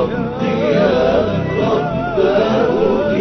ربي يا رب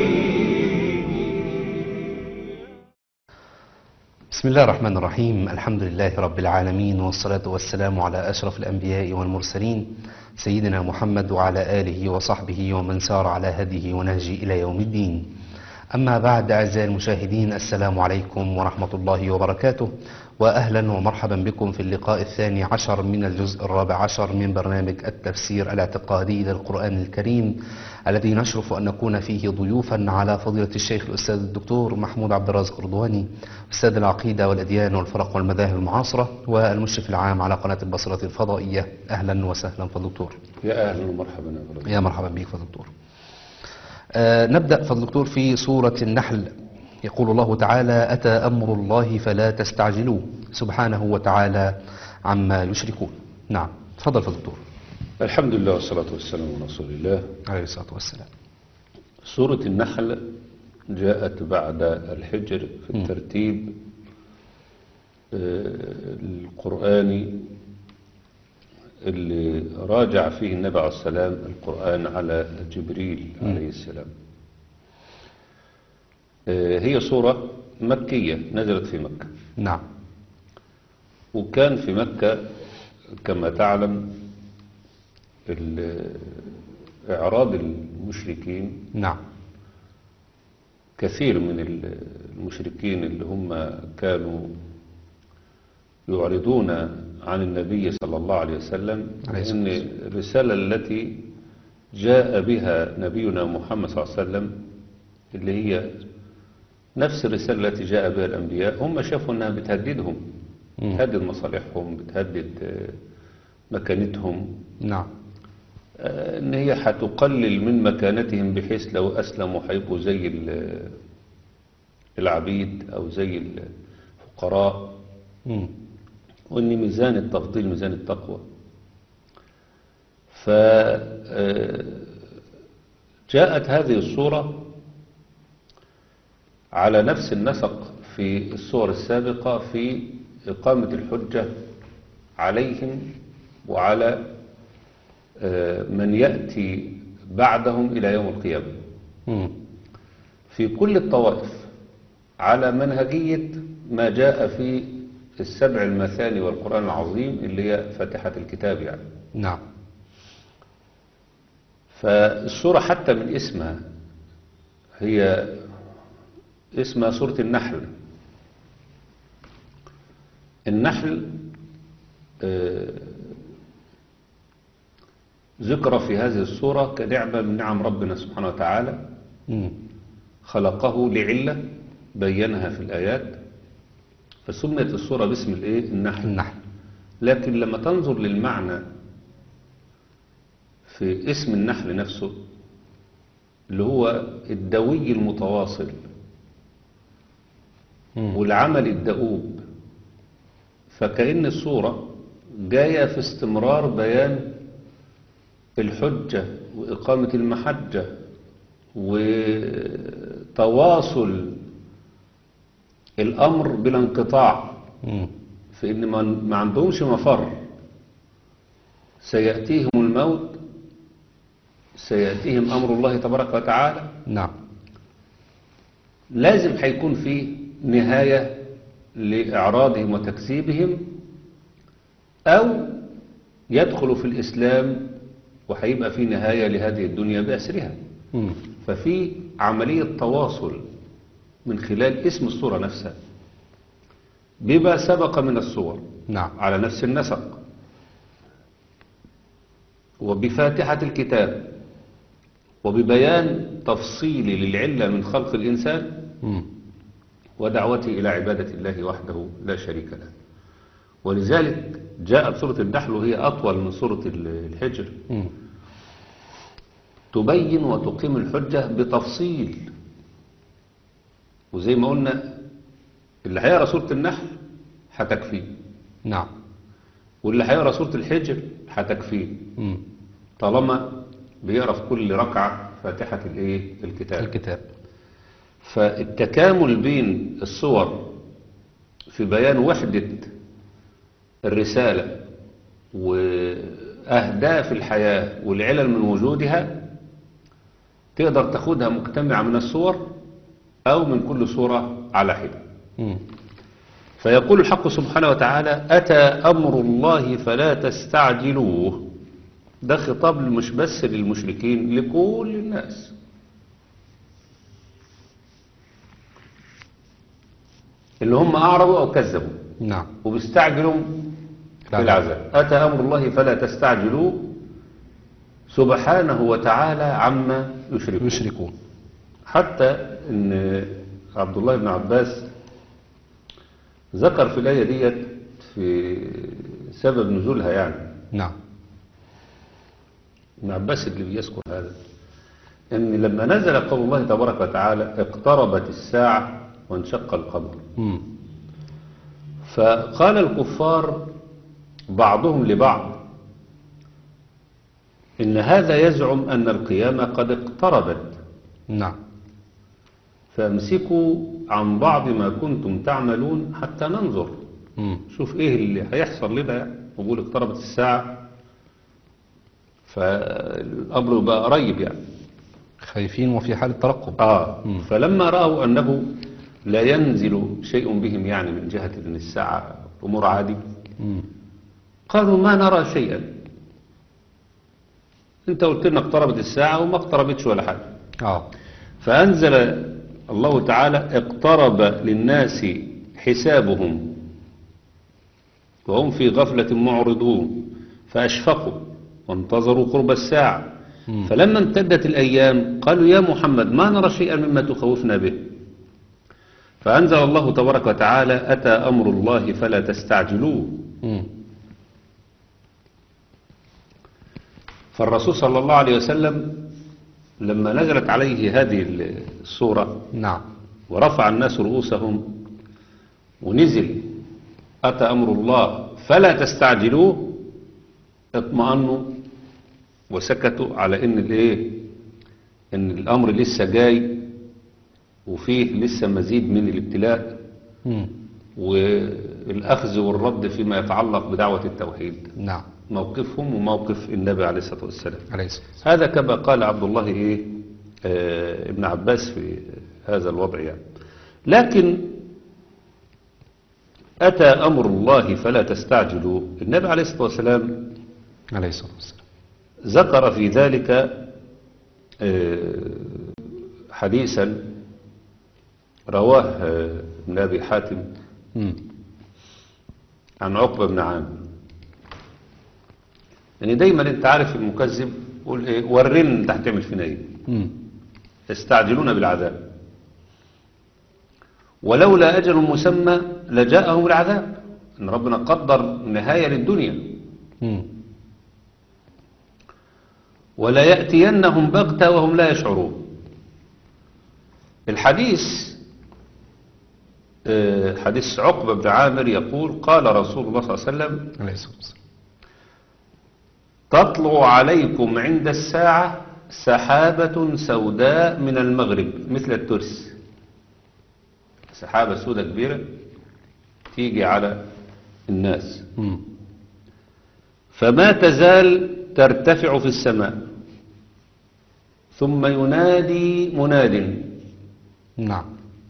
بسم الله الرحمن الرحيم الحمد لله رب العالمين والصلاة والسلام على أشرف الأنبياء والمرسلين سيدنا محمد وعلى آله وصحبه ومن سار على هديه ونهجه إلى يوم الدين أما بعد أعزائي المشاهدين السلام عليكم ورحمة الله وبركاته وأهلا ومرحبا بكم في اللقاء الثاني عشر من الجزء الرابع عشر من برنامج التفسير الاعتقادي للقرآن الكريم الذي نشرف أن نكون فيه ضيوفا على فضيلة الشيخ الأستاذ الدكتور محمود عبد الرازق رضواني أستاذ العقيدة والأديان والفرق والمذاهب المعاصرة والمشرف العام على قناة البصرة الفضائية أهلا وسهلا فالدكتور يا أهلا ومرحبا يا فضل يا مرحبا بك فالدكتور آه نبدأ فالدكتور في سورة النحل يقول الله تعالى أتى أمر الله فلا تستعجلوه سبحانه وتعالى عما يشركون نعم تفضل فالدكتور الحمد لله والصلاة والسلام على رسول الله عليه الصلاة والسلام سورة النحل جاءت بعد الحجر في الترتيب آه، القرآني اللي راجع فيه النبي عليه السلام القرآن على جبريل عليه السلام آه، هي سورة مكية نزلت في مكة نعم وكان في مكة كما تعلم ال- إعراض المشركين نعم كثير من ال- المشركين اللي هم كانوا يعرضون عن النبي صلى الله عليه وسلم عليه الصلاة ان الرسالة التي جاء بها نبينا محمد صلى الله عليه وسلم اللي هي نفس الرسالة التي جاء بها الأنبياء هم شافوا أنها بتهددهم مم. بتهدد مصالحهم بتهدد آه، مكانتهم نعم آه، ان هي هتقلل من مكانتهم بحيث لو اسلموا هيبقوا زي ال- العبيد او زي الفقراء مم. وان ميزان التفضيل ميزان التقوى ف آه، جاءت هذه الصورة على نفس النسق في الصور السابقة في إقامة الحجة عليهم وعلى آه، من يأتي بعدهم إلى يوم القيامة مم. في كل الطوائف على منهجية ما جاء في السبع المثاني والقرآن العظيم اللي هي فاتحة الكتاب يعني نعم فالسورة حتى من اسمها هي اسمها سورة النحل النحل آه، ذكر في هذه السورة كنعمة من نعم ربنا سبحانه وتعالى مم. خلقه لعلة بينها في الآيات فسميت السورة باسم الايه النحل النحل لكن لما تنظر للمعنى في اسم النحل نفسه اللي هو الدوي المتواصل مم. والعمل الدؤوب فكأن الصورة جاية في استمرار بيان الحجة وإقامة المحجة وتواصل الأمر بلا انقطاع مم. فإن ما ما عندهمش مفر سيأتيهم الموت سيأتيهم أمر الله تبارك وتعالى نعم لازم هيكون في نهاية لإعراضهم وتكذيبهم أو يدخلوا في الإسلام وهيبقى في نهاية لهذه الدنيا بأسرها مم. ففي عملية تواصل من خلال اسم الصورة نفسها بما سبق من الصور نعم على نفس النسق وبفاتحة الكتاب وببيان تفصيل للعلة من خلق الإنسان مم. ودعوته إلى عبادة الله وحده لا شريك له ولذلك جاءت سورة النحل وهي أطول من سورة الحجر مم. تبين وتقيم الحجة بتفصيل وزي ما قلنا اللي هيقرا سورة النحل هتكفيه نعم واللي هيقرا سورة الحجر هتكفيه مم. طالما بيقرا في كل ركعة فاتحة الايه الكتاب الكتاب فالتكامل بين الصور في بيان وحدة الرسالة أهداف الحياة والعلل من وجودها تقدر تاخدها مجتمعة من الصور أو من كل صورة على حدة مم. فيقول الحق سبحانه وتعالى أتى أمر الله فلا تستعجلوه ده خطاب مش بس للمشركين لكل الناس اللي هم أعرضوا أو كذبوا نعم وبيستعجلوا بالعذاب أتى أمر الله فلا تستعجلوه سبحانه وتعالى عما يشركون يشركون حتى ان عبد الله بن عباس ذكر في الآية ديت في سبب نزولها يعني نعم ابن عباس اللي بيذكر هذا ان لما نزل قول الله تبارك وتعالى اقتربت الساعة وانشق القمر مم. فقال الكفار بعضهم لبعض إن هذا يزعم أن القيامة قد اقتربت نعم فامسكوا عن بعض ما كنتم تعملون حتى ننظر مم. شوف ايه اللي هيحصل لنا يعني وبقول اقتربت الساعة فالأمر بقى قريب يعني خايفين وفي حالة ترقب آه مم. فلما رأوا أنه لا ينزل شيء بهم يعني من جهة أن الساعة أمور عادي مم. قالوا ما نرى شيئا انت قلت لنا اقتربت الساعة وما اقتربتش ولا حاجة اه فأنزل الله تعالى اقترب للناس حسابهم وهم في غفلة معرضون فأشفقوا وانتظروا قرب الساعة مم. فلما امتدت الأيام قالوا يا محمد ما نرى شيئا مما تخوفنا به فأنزل الله تبارك وتعالى أتى أمر الله فلا تستعجلوه مم. فالرسول صلى الله عليه وسلم لما نزلت عليه هذه السورة نعم ورفع الناس رؤوسهم ونزل أتى أمر الله فلا تستعجلوه اطمأنوا وسكتوا على إن الإيه إن الأمر لسه جاي وفيه لسه مزيد من الابتلاء مم. والأخذ والرد فيما يتعلق بدعوة التوحيد نعم موقفهم وموقف النبي عليه الصلاة والسلام عليه الصلاة والسلام هذا كما قال عبد الله إيه آه ابن عباس في هذا الوضع يعني لكن أتى أمر الله فلا تستعجلوا النبي عليه الصلاة والسلام عليه الصلاة والسلام ذكر في ذلك آه، حديثا رواه آه، ابن أبي حاتم مم. عن عقبة بن عامر يعني دايما انت عارف المكذب يقول ايه ورينا انت هتعمل فينا ايه مم. يستعجلون بالعذاب ولولا أجل مسمى لجاءهم العذاب إن ربنا قدر نهاية للدنيا مم. ولا يأتينهم بغتة وهم لا يشعرون الحديث آه، حديث عقبة بن عامر يقول قال رسول الله صلى الله عليه وسلم عليه الصلاة والسلام تطلع عليكم عند الساعة سحابة سوداء من المغرب مثل الترس سحابة سوداء كبيرة تيجي على الناس مم. فما تزال ترتفع في السماء ثم ينادي مناد نعم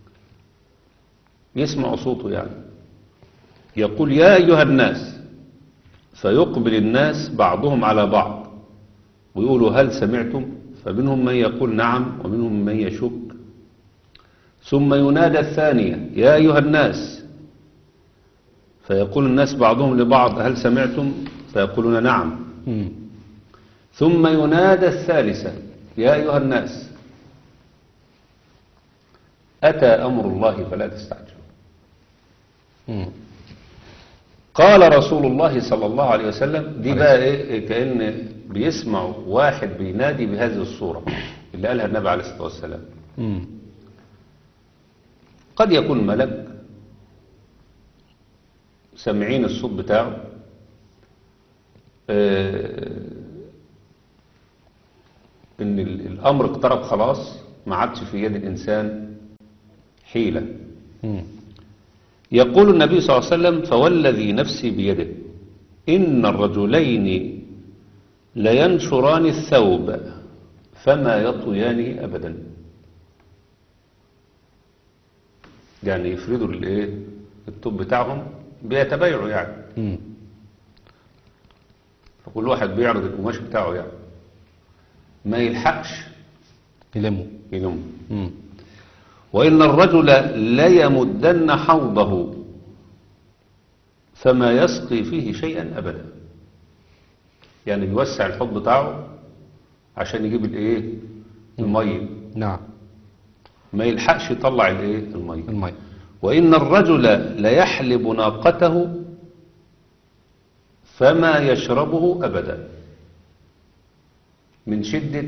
يسمع صوته يعني يقول يا أيها الناس فيقبل الناس بعضهم على بعض ويقولوا هل سمعتم فمنهم من يقول نعم ومنهم من يشك ثم ينادى الثانية يا أيها الناس فيقول الناس بعضهم لبعض هل سمعتم فيقولون نعم مم. ثم ينادى الثالثة يا أيها الناس أتى أمر الله فلا تستعجلوا مم. قال رسول الله صلى الله عليه وسلم دي بقى إيه كأن بيسمعوا واحد بينادي بهذه الصورة اللي قالها النبي عليه الصلاة والسلام مم. قد يكون ملك سامعين الصوت بتاعه آه، ان ال- الامر اقترب خلاص ما عادش في يد الانسان حيلة مم. يقول النبي صلى الله عليه وسلم فوالذي نفسي بيده إن الرجلين لينشران الثوب فما يطويانه أبدا يعني يفردوا الايه التوب بتاعهم بيتبايعوا يعني مم. فكل واحد بيعرض القماش بتاعه يعني ما يلحقش يلموا يلم مم. وإن الرجل ليمدن حوضه فما يسقي فيه شيئا أبدا يعني بيوسع الحوض بتاعه عشان يجيب الايه المية نعم ما يلحقش يطلع الايه المية المية وإن الرجل ليحلب ناقته فما يشربه أبدا من شدة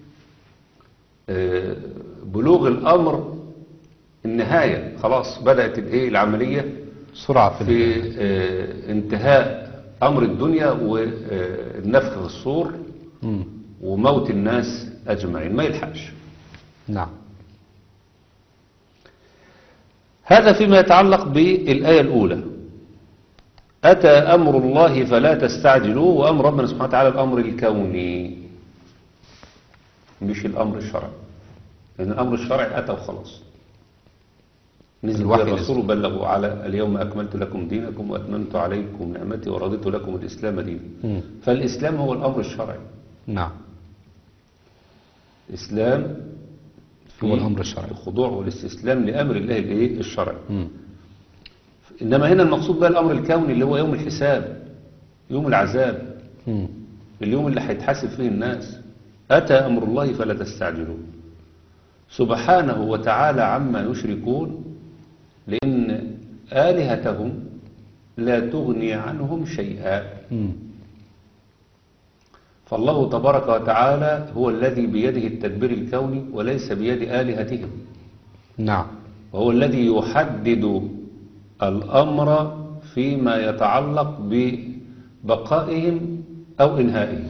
آه، بلوغ الأمر النهاية خلاص بدأت الايه العملية سرعة في, في ال- آه، انتهاء أمر الدنيا والنفخ في الصور مم. وموت الناس أجمعين ما يلحقش نعم هذا فيما يتعلق بالآية الأولى أتى أمر الله فلا تستعجلوه وأمر ربنا سبحانه وتعالى الأمر الكوني مش الأمر الشرعي لأن الأمر الشرعي أتى وخلاص نزل الوحي به الرسول وبلغوا على اليوم أكملت لكم دينكم وأتممت عليكم نعمتي ورضيت لكم الإسلام دينا مم. فالإسلام هو الأمر الشرعي نعم الإسلام في هو الأمر الشرعي. الخضوع والاستسلام لأمر الله الإيه؟ الشرعي مم. إنما هنا المقصود بقى الأمر الكوني اللي هو يوم الحساب يوم العذاب مم. اليوم اللي هيتحاسب فيه الناس أتى أمر الله فلا تستعجلوه سبحانه وتعالى عما يشركون لأن آلهتهم لا تغني عنهم شيئا مم. فالله تبارك وتعالى هو الذي بيده التدبير الكوني وليس بيد آلهتهم نعم وهو الذي يحدد الأمر فيما يتعلق ببقائهم أو إنهائهم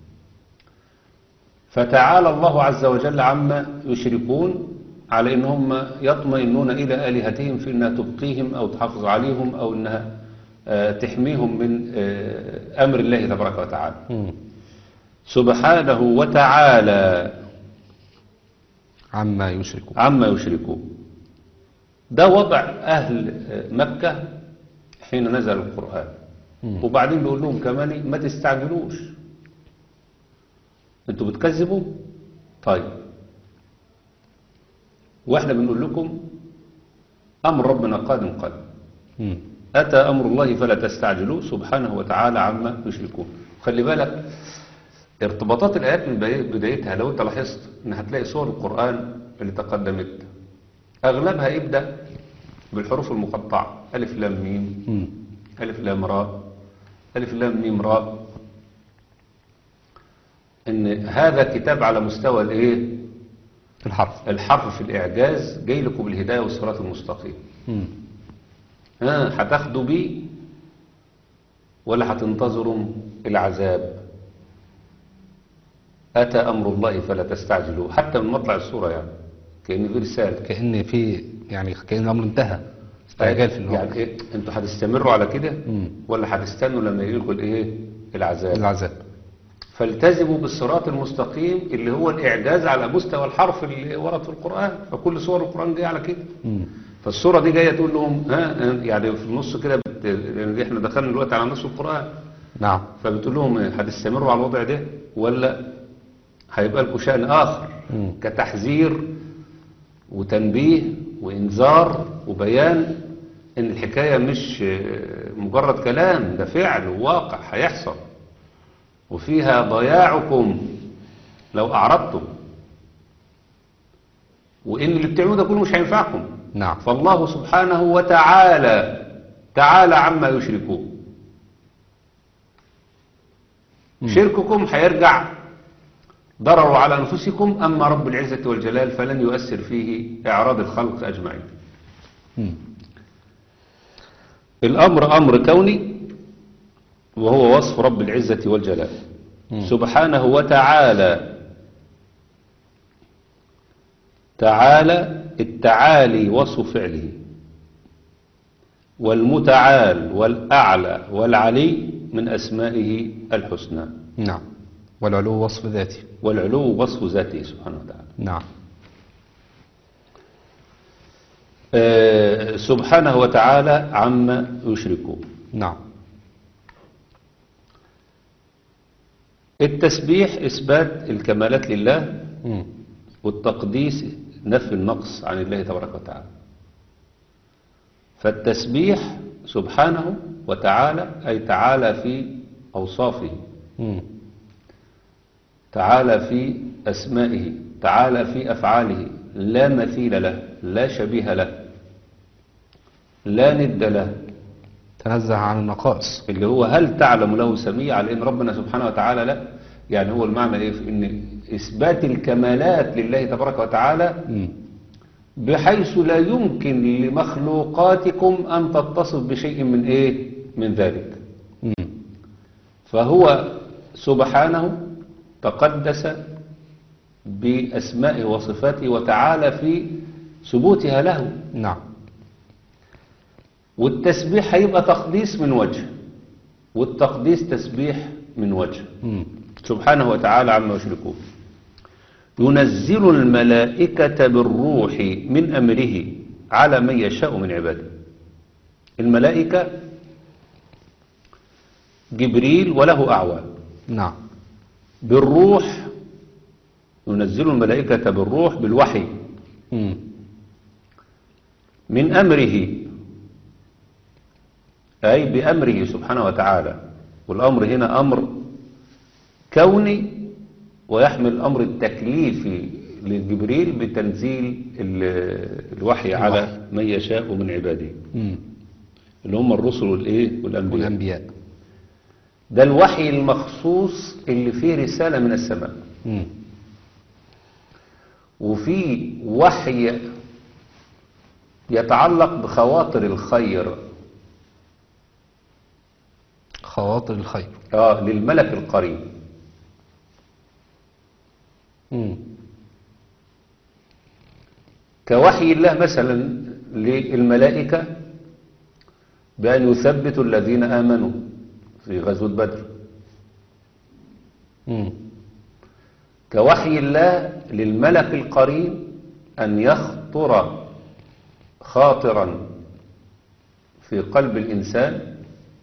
فتعالى الله عز وجل عما يشركون على أنهم يطمئنون إلى آلهتهم في أنها تبقيهم أو تحافظ عليهم أو أنها آه، تحميهم من آه، أمر الله تبارك وتعالى مم. سبحانه وتعالى عما يشركون عما يشركون ده وضع أهل مكة حين نزل القرآن مم. وبعدين بيقول لهم كمان ما تستعجلوش انتوا بتكذبوا طيب واحنا بنقول لكم أمر ربنا قادم قادم مم. أتى أمر الله فلا تستعجلوه سبحانه وتعالى عما يشركون خلي بالك ارتباطات الآيات من بداية- بدايتها لو أنت لاحظت إن هتلاقي سور القرآن اللي تقدمت أغلبها يبدأ بالحروف المقطعة ألف لام ميم مم. ألف لام راء ألف لام ميم راء إن هذا كتاب على مستوى الإيه في الحرف الحرف في الإعجاز جاي لكم بالهداية والصراط المستقيم مم. ها هتاخدوا بيه ولا هتنتظروا العذاب أتى أمر الله فلا تستعجلوا حتى من مطلع السورة يعني كأن في رسالة كأن في يعني كأن الأمر انتهى استعجال في الأمر يعني إيه أنتوا هتستمروا على كده مم. ولا هتستنوا لما يجيلكم الإيه العذاب العذاب فالتزموا بالصراط المستقيم اللي هو الإعجاز على مستوى الحرف اللي ورد في القرآن فكل سور القرآن جاية على كده مم. فالصورة دي جاية تقول لهم ها يعني في النص كده بت... يعني احنا دخلنا دلوقتي على نص القرآن نعم فبتقول لهم إيه، هتستمروا على الوضع ده ولا هيبقى لكم شأن آخر مم. كتحذير وتنبيه وإنذار وبيان إن الحكاية مش آه، مجرد كلام ده فعل وواقع هيحصل وفيها ضياعكم لو أعرضتم وإن اللي بتعملوه ده كله مش هينفعكم نعم فالله سبحانه وتعالى تعالى عما يشركون شرككم هيرجع ضرروا على أنفسكم أما رب العزة والجلال فلن يؤثر فيه إعراض الخلق أجمعين مم. الأمر أمر كوني وهو وصف رب العزة والجلال سبحانه وتعالى تعالى التعالي وصف فعله والمتعال والأعلى والعلي من أسمائه الحسنى نعم والعلو وصف ذاتي والعلو وصف ذاته سبحانه وتعالى نعم آه، سبحانه وتعالى عما يشركون نعم التسبيح إثبات الكمالات لله مم. والتقديس نفي النقص عن الله تبارك وتعالى فالتسبيح سبحانه وتعالى أي تعالى في أوصافه مم. تعالى في أسمائه تعالى في أفعاله لا مثيل له لا شبيه له لا ند له تنزه عن النقائص اللي هو هل تعلم له سميع على ان ربنا سبحانه وتعالى لا يعني هو المعنى ايه في ان اثبات الكمالات لله تبارك وتعالى مم. بحيث لا يمكن لمخلوقاتكم ان تتصف بشيء من ايه من ذلك مم. فهو سبحانه تقدس باسمائه وصفاته وتعالى في ثبوتها له نعم والتسبيح هيبقى تقديس من وجه والتقديس تسبيح من وجه مم. سبحانه وتعالى عما يشركون ينزل الملائكة بالروح من أمره على من يشاء من عباده الملائكة جبريل وله أعوان نعم بالروح ينزل الملائكة بالروح بالوحي مم. من أمره أي بأمره سبحانه وتعالى والأمر هنا أمر كوني ويحمل الأمر التكليفي لجبريل بتنزيل ال- الوحي على من يشاء من عباده مم. اللي هم الرسل والإيه والأنبياء والأنبياء ده الوحي المخصوص اللي فيه رسالة من السماء مم. وفي وحي يتعلق بخواطر الخير خواطر الخير آه للملك القريب مم. كوحي الله مثلا للملائكة بأن يثبتوا الذين آمنوا في غزوة بدر مم. كوحي الله للملك القريب أن يخطر خاطرا في قلب الإنسان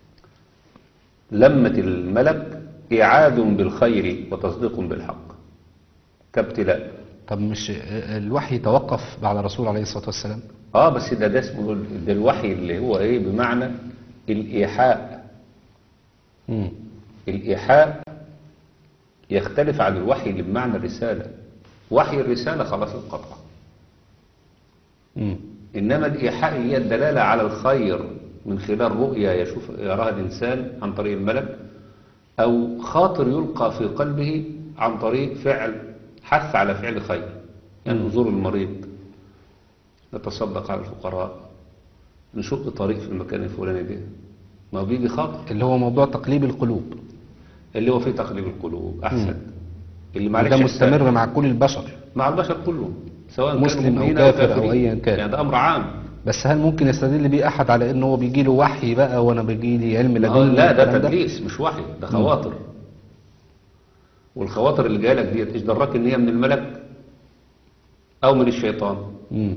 لمة الملك إعاد بالخير وتصديق بالحق كابتلاء طب مش الوحي توقف بعد الرسول عليه الصلاة والسلام اه بس ده ده اسمه ده الوحي اللي هو ايه بمعنى الإيحاء مم. الإيحاء يختلف عن الوحي اللي بمعنى الرسالة وحي الرسالة خلاص انقطع مم. إنما الإيحاء هي الدلالة على الخير من خلال رؤية يشوف يراها الإنسان عن طريق الملك أو خاطر يلقى في قلبه عن طريق فعل حث على فعل خير يعني نزور المريض نتصدق على الفقراء نشق طريق في المكان الفلاني ده ما هو بيجي خاطر اللي هو موضوع تقليب القلوب اللي هو فيه تقليب القلوب أحسن اللي معلش ده إحسان. مستمر مع كل البشر مع البشر كلهم سواء كانوا مسلم أو مؤمنين كافر أو كافرين. أيا كان. يعني ده أمر عام بس هل ممكن يستدل بيه أحد على إن هو بيجي له وحي بقى وأنا بيجي لي علم آه، لدني لا ده والكلام تدليس مش وحي ده خواطر والخواطر اللي جايه لك ديت ايش دراك ان هي من الملك او من الشيطان مم.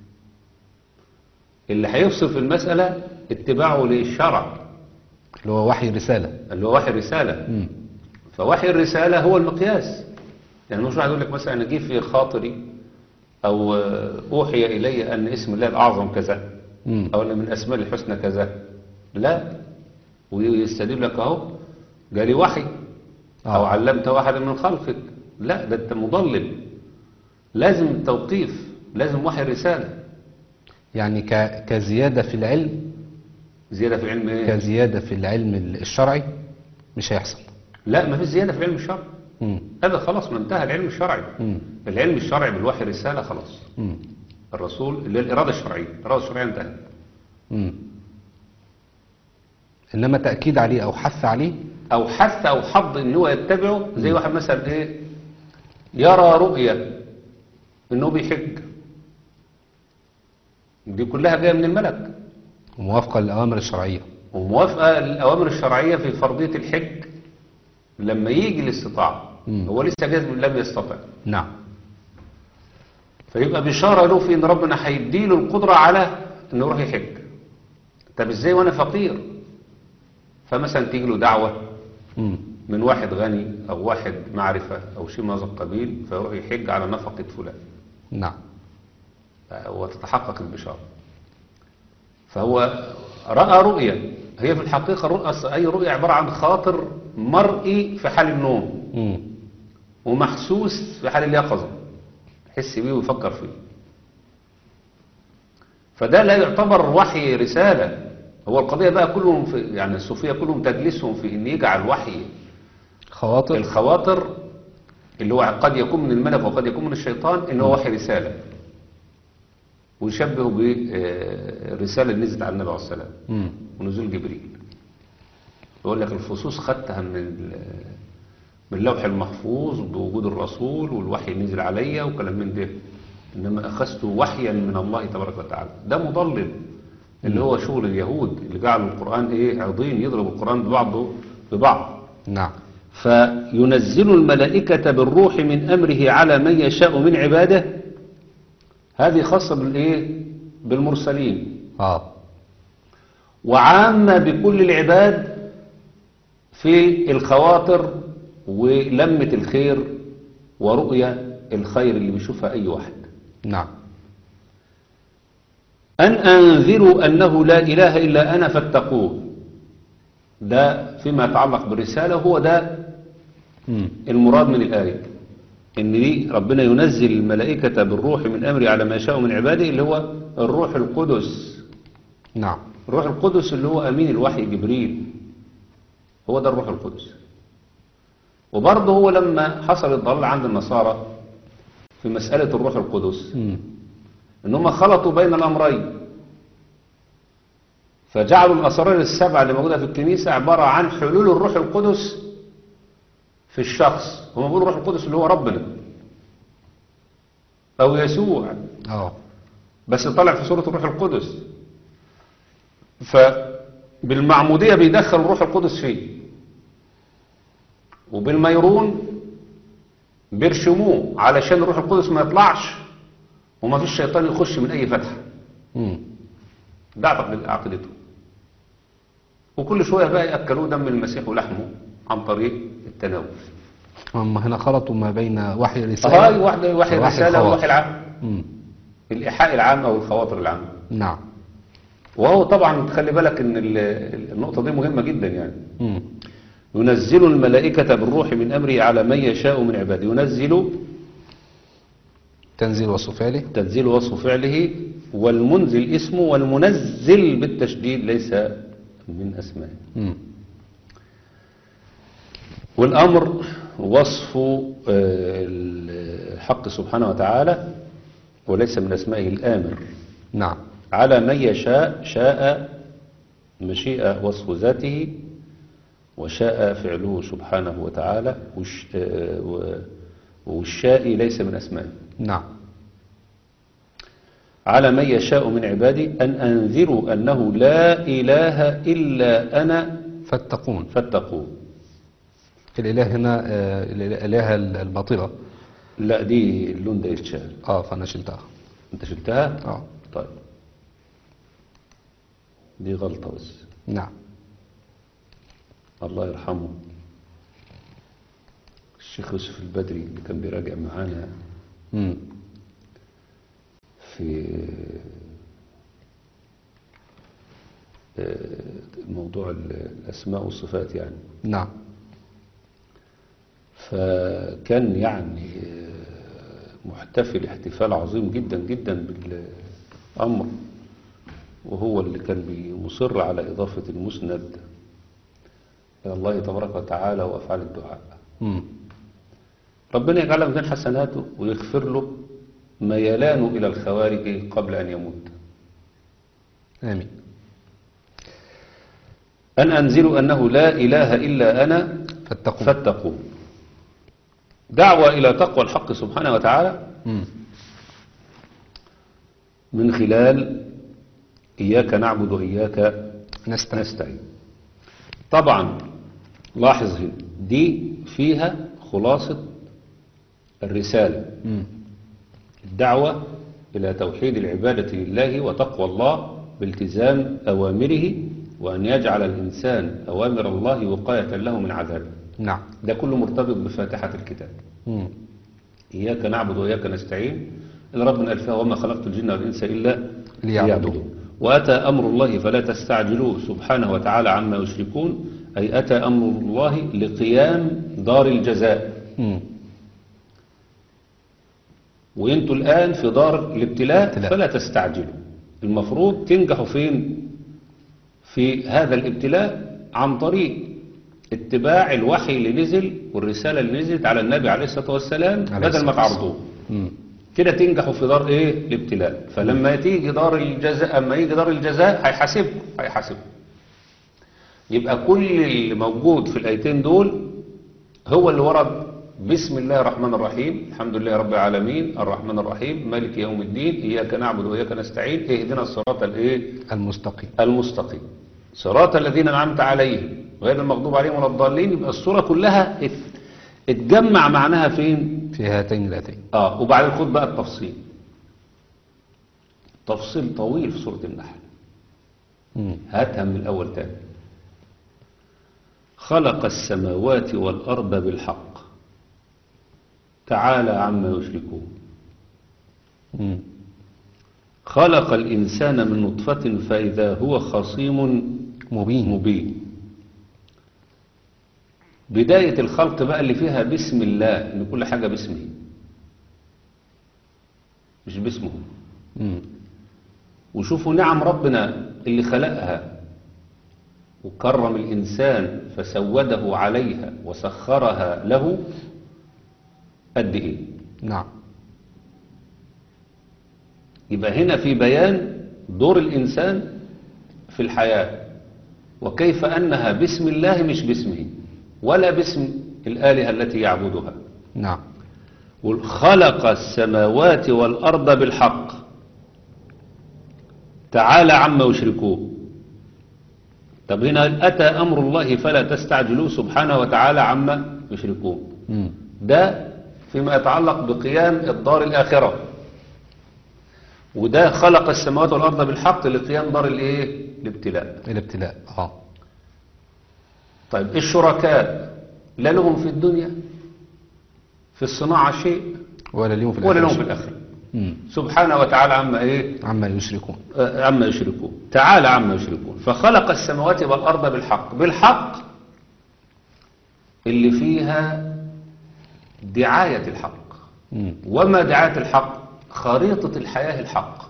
اللي هيفصل في المساله اتباعه للشرع اللي هو وحي رسالة اللي هو وحي الرساله مم. فوحي الرساله هو المقياس يعني مش واحد يقول لك مثلا انا جه في خاطري او آه، اوحي الي ان اسم الله الاعظم كذا مم. او ان من اسماء الحسنى كذا لا ويستدل لك اهو جالي وحي او آه. علمت واحدا من خلقك لا ده انت مضلل لازم التوقيف لازم وحي الرساله يعني ك... كزيادة في العلم زياده في العلم ايه كزيادة في العلم الشرعي مش هيحصل لا ما فيش زياده في العلم الشرعي مم. هذا خلاص ما انتهى العلم الشرعي مم. العلم الشرعي بالوحي الرساله خلاص مم. الرسول اللي هي الاراده الشرعيه الاراده الشرعيه انتهت مم. إنما تأكيد عليه أو حث عليه او حث او حض ان هو يتبعه زي واحد مثلا ايه يرى رؤيا انه بيحج دي كلها جايه من الملك وموافقة للأوامر الشرعية وموافقه الاوامر الشرعيه في فرضيه الحج لما يجي الاستطاعه مم. هو لسه جاز لم يستطع نعم فيبقى بشارة له في ان ربنا هيديله القدرة على انه يروح يحج طب ازاي وانا فقير فمثلا تيجي له دعوة مم. من واحد غني او واحد معرفة او شيء من هذا القبيل فيروح يحج على نفقة فلان نعم وتتحقق البشارة فهو رأى رؤية هي في الحقيقة رؤى أي رؤية عبارة عن خاطر مرئي في حال النوم مم. ومحسوس في حال اليقظة يحس بيه ويفكر فيه فده لا يعتبر وحي رسالة هو القضية بقى كلهم في يعني الصوفية كلهم تجلسهم في ان يجعل وحي خواطر الخواطر اللي هو قد يكون من الملك وقد يكون من الشيطان ان هو وحي رسالة ويشبهه بالرسالة اللي نزلت على النبي عليه الصلاة والسلام مم. ونزول جبريل يقول لك الفصوص خدتها من ال- من اللوح المحفوظ بوجود الرسول والوحي نزل عليا وكلام من ده انما اخذت وحيا من الله تبارك وتعالى ده مضلل اللي هو شغل اليهود اللي جعلوا القران ايه عضين يضربوا القران ببعضه ببعض نعم فينزل الملائكة بالروح من أمره على من يشاء من عباده هذه خاصة بالإيه؟ بالمرسلين اه وعامة بكل العباد في الخواطر ولمة الخير ورؤية الخير اللي بيشوفها أي واحد نعم أن أنذروا أنه لا إله إلا أنا فاتقوه ده فيما يتعلق بالرسالة هو ده مم. المراد من الآية إن دي ربنا ينزل الملائكة بالروح من أمره على ما يشاء من عباده اللي هو الروح القدس نعم الروح القدس اللي هو أمين الوحي جبريل هو ده الروح القدس وبرضه هو لما حصل الضلال عند النصارى في مسألة الروح القدس مم. إن هم خلطوا بين الأمرين فجعلوا الأسرار السبعة اللي موجودة في الكنيسة عبارة عن حلول الروح القدس في الشخص هم بيقولوا الروح القدس اللي هو ربنا أو يسوع اه بس طلع في سورة الروح القدس فبالمعمودية بيدخل الروح القدس فيه وبالميرون بيرشموه علشان الروح القدس ما يطلعش وما فيش شيطان يخش من أي فتحة مم. ده اعتقد عقيدته وكل شوية بقى يأكلوه دم المسيح ولحمه عن طريق التناول هم هنا خلطوا ما بين وحي هاي الرسالة واحدة وحي ووحي الرسالة الخواطر. ووحي العام مم. الإيحاء العام أو الخواطر العامة نعم وهو طبعا خلي بالك ان ال- ال- النقطة دي مهمة جدا يعني مم. ينزل الملائكة بالروح من أمره على من يشاء من عباده ينزل تنزيل وصف فعله تنزيل وصف فعله والمنزل اسمه والمنزل بالتشديد ليس من أسمائه مم. والأمر وصف آه، الحق سبحانه وتعالى وليس من أسمائه الآمر نعم على من يشاء شاء مشيئة وصف ذاته وشاء فعله سبحانه وتعالى والش- آه، و- والشاء ليس من أسمائه نعم على من يشاء من عبادي أن أنذروا أنه لا إله إلا أنا فاتقون فاتقون الإله هنا آه، الإله الباطلة لا دي اللون ده يتشال اه فأنا شلتها أنت شلتها؟ اه طيب دي غلطة بس نعم الله يرحمه الشيخ يوسف البدري اللي كان بيراجع معانا مم. في آه، موضوع الأسماء والصفات يعني نعم فكان يعني آه، محتفل احتفال عظيم جدا جدا بالأمر وهو اللي كان بيصر على إضافة المسند إلى الله تبارك وتعالى وأفعال الدعاء مم. ربنا يجعلها ميزان حسناته ويغفر له ميلانه إلى الخوارج قبل أن يموت آمين أن أنزلوا أنه لا إله إلا أنا فاتقون فاتقون دعوة إلى تقوى الحق سبحانه وتعالى مم. من خلال إياك نعبد وإياك نستعين نستعين طبعا لاحظ هنا دي فيها خلاصة الرسالة مم. الدعوة إلى توحيد العبادة لله وتقوى الله بالتزام أوامره وأن يجعل الإنسان أوامر الله وقاية له من عذابه نعم ده كله مرتبط بفاتحة الكتاب مم. إياك نعبد وإياك نستعين اللي ربنا قال فيها وما خلقت الجن والإنس إلا ليعبدون. وأتى أمر الله فلا تستعجلوه سبحانه وتعالى عما يشركون أي أتى أمر الله لقيام دار الجزاء مم. وانتوا الآن في دار الابتلاء ابتلاء. فلا تستعجلوا المفروض تنجحوا فين في هذا الابتلاء عن طريق اتباع الوحي اللي نزل والرسالة اللي نزلت على النبي عليه الصلاة والسلام عليه بدل ما الصلاة تعرضوه مم. كده تنجحوا في دار ايه الابتلاء فلما تيجي دار الجزاء اما يجي دار الجزاء هيحاسبكم هيحاسبكم يبقى كل اللي موجود في الايتين دول هو اللي ورد بسم الله الرحمن الرحيم الحمد لله رب العالمين الرحمن الرحيم مالك يوم الدين اياك نعبد واياك نستعين اهدنا الصراط الايه المستقيم المستقيم صراط الذين انعمت عليهم غير المغضوب عليهم ولا الضالين يبقى الصوره كلها ات- اتجمع معناها فين في هاتين الآتين اه وبعدين خد بقى التفصيل تفصيل طويل في سورة النحل مم. هاتها من الأول تاني خلق السماوات والأرض بالحق تعالى عما يشركون مم. خلق الإنسان من نطفة فإذا هو خصيم مبين مبين بداية الخلق بقى اللي فيها بسم الله إن كل حاجة باسمه مش باسمه مم. وشوفوا نعم ربنا اللي خلقها وكرم الإنسان فسوده عليها وسخرها له قد إيه نعم يبقى هنا في بيان دور الإنسان في الحياة وكيف أنها باسم الله مش باسمه ولا باسم الآلهة التي يعبدها نعم خلق السماوات والأرض بالحق تعالى عما يشركون طب هنا أتى أمر الله فلا تستعجلوه سبحانه وتعالى عما يشركون مم. ده فيما يتعلق بقيام الدار الآخرة وده خلق السماوات والأرض بالحق لقيام دار الايه الابتلاء الابتلاء اه طيب الشركاء لا لهم في الدنيا في الصناعة شيء ولا اليوم في ولا الآخرة لهم في شيء. الآخرة مم. سبحانه وتعالى عما ايه عما يشركون آه، عما يشركون تعالى عما يشركون فخلق السماوات والأرض بالحق بالحق اللي فيها دعاية الحق مم. وما دعاية الحق خريطة الحياة الحق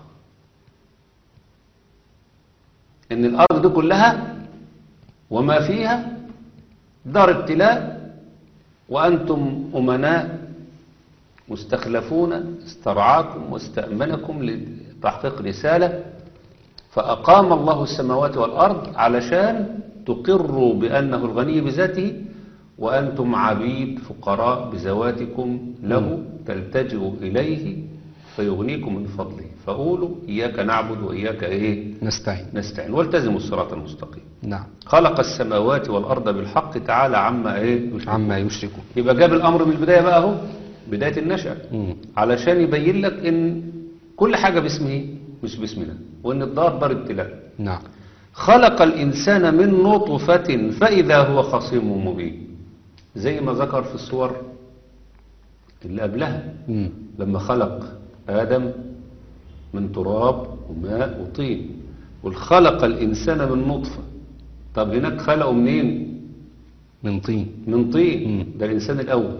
ان الارض دي كلها وما فيها دار ابتلاء وانتم امناء مستخلفون استرعاكم واستأمنكم لتحقيق رسالة فأقام الله السماوات والأرض علشان تقروا بأنه الغني بذاته وأنتم عبيد فقراء بذواتكم له تلتجئوا إليه فيغنيكم من فضله فقولوا إياك نعبد وإياك إيه نستعين نستعين والتزموا الصراط المستقيم نعم خلق السماوات والأرض بالحق تعالى عما إيه يشركون. عما يشركون يبقى جاب الأمر من البداية بقى أهو بداية النشأة مم. علشان يبين لك إن كل حاجة باسمه مش باسمنا وإن الدار دار ابتلاء نعم خلق الإنسان من نطفة فإذا هو خصيم مبين زي ما ذكر في الصور اللي قبلها مم. لما خلق آدم من تراب وماء وطين والخلق الإنسان من نطفة طب هناك خلقه منين من طين من طين مم. ده الإنسان الأول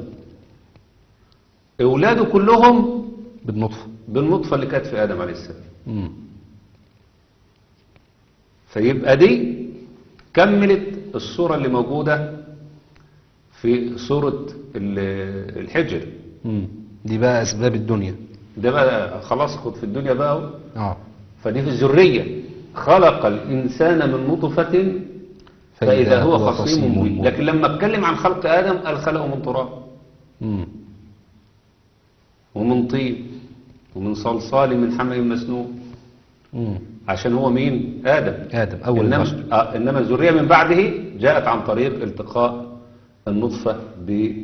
أولاده كلهم بالنطفة بالنطفة اللي كانت في آدم عليه السلام مم. فيبقى دي كملت الصورة اللي موجودة في سورة ال- الحجر مم. دي بقى أسباب الدنيا ده بقى خلاص خد في الدنيا بقى اهو. اه فدي في الذرية خلق الإنسان من نطفة فإذا هو خصيم مبين لكن لما اتكلم عن خلق آدم قال خلقه من تراب مم. ومن طين ومن صلصال من حمأ مسنون مم. عشان هو مين آدم آدم أول إنما, البشر آه إنما الذرية من بعده جاءت عن طريق التقاء النطفة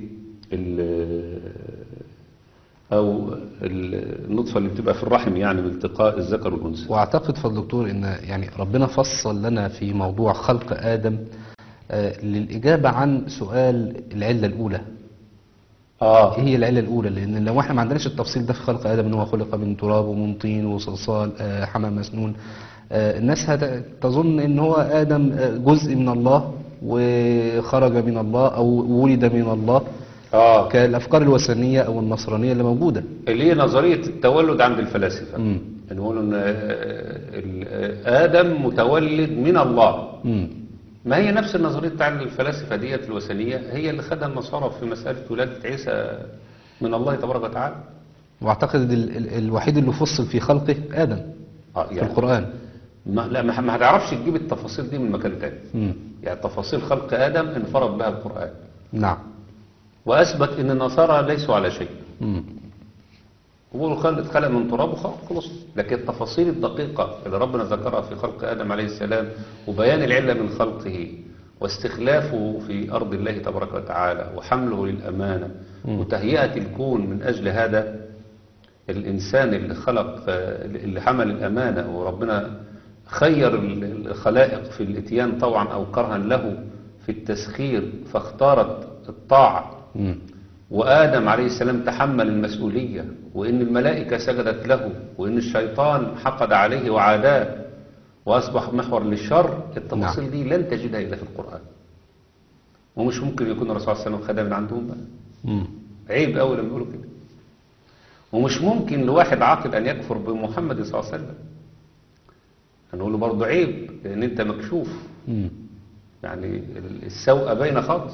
ال- أو النطفة اللي بتبقى في الرحم يعني من التقاء الذكر والأنثى واعتقد فضل دكتور ان يعني ربنا فصل لنا في موضوع خلق ادم آه، للاجابه عن سؤال العله الاولى آه ايه هي العله الاولى لان لو احنا ما عندناش التفصيل ده في خلق ادم ان هو خلق من تراب ومن طين وصلصال آه، حمام مسنون آه، الناس هت- تظن ان هو ادم آه، جزء من الله وخرج من الله او ولد من الله آه كالافكار الوثنيه او النصرانيه اللي موجوده اللي هي نظرية التولد عند الفلاسفة مم. نقول إن آه، ال- آه، آدم متولد من الله امم ما هي نفس النظرية بتاع الفلاسفة ديت الوثنية هي اللي خدها النصارى في مسألة ولادة عيسى من الله تبارك وتعالى واعتقد ال- ال- الوحيد اللي فصل في خلقه ادم آه في القران ما لا ما ما هتعرفش تجيب التفاصيل دي من مكان تاني امم يعني تفاصيل خلق آدم انفرد بها القرآن نعم وأثبت أن النصارى ليسوا على شيء امم هو خلق اتخلق من تراب وخلق خلص لكن التفاصيل الدقيقة اللي ربنا ذكرها في خلق آدم عليه السلام وبيان العلة من خلقه واستخلافه في أرض الله تبارك وتعالى وحمله للأمانة وتهيئة الكون من أجل هذا الإنسان اللي خلق آه، اللي حمل الأمانة وربنا خير ال- الخلائق في الاتيان طوعا أو كرها له في التسخير فاختارت الطاعة امم وآدم عليه السلام تحمل المسؤولية وإن الملائكة سجدت له وإن الشيطان حقد عليه وعاداه وأصبح محور للشر التفاصيل نعم. دي لن تجدها إلا في القرآن ومش ممكن يكون الرسول صلى الله عليه وسلم خدها من عندهم بقى امم عيب أوي لما يقولوا كده ومش ممكن لواحد عاقل أن يكفر بمحمد صلى الله عليه وسلم هنقول له برضه عيب لأن أنت مكشوف امم يعني السوء باينة خالص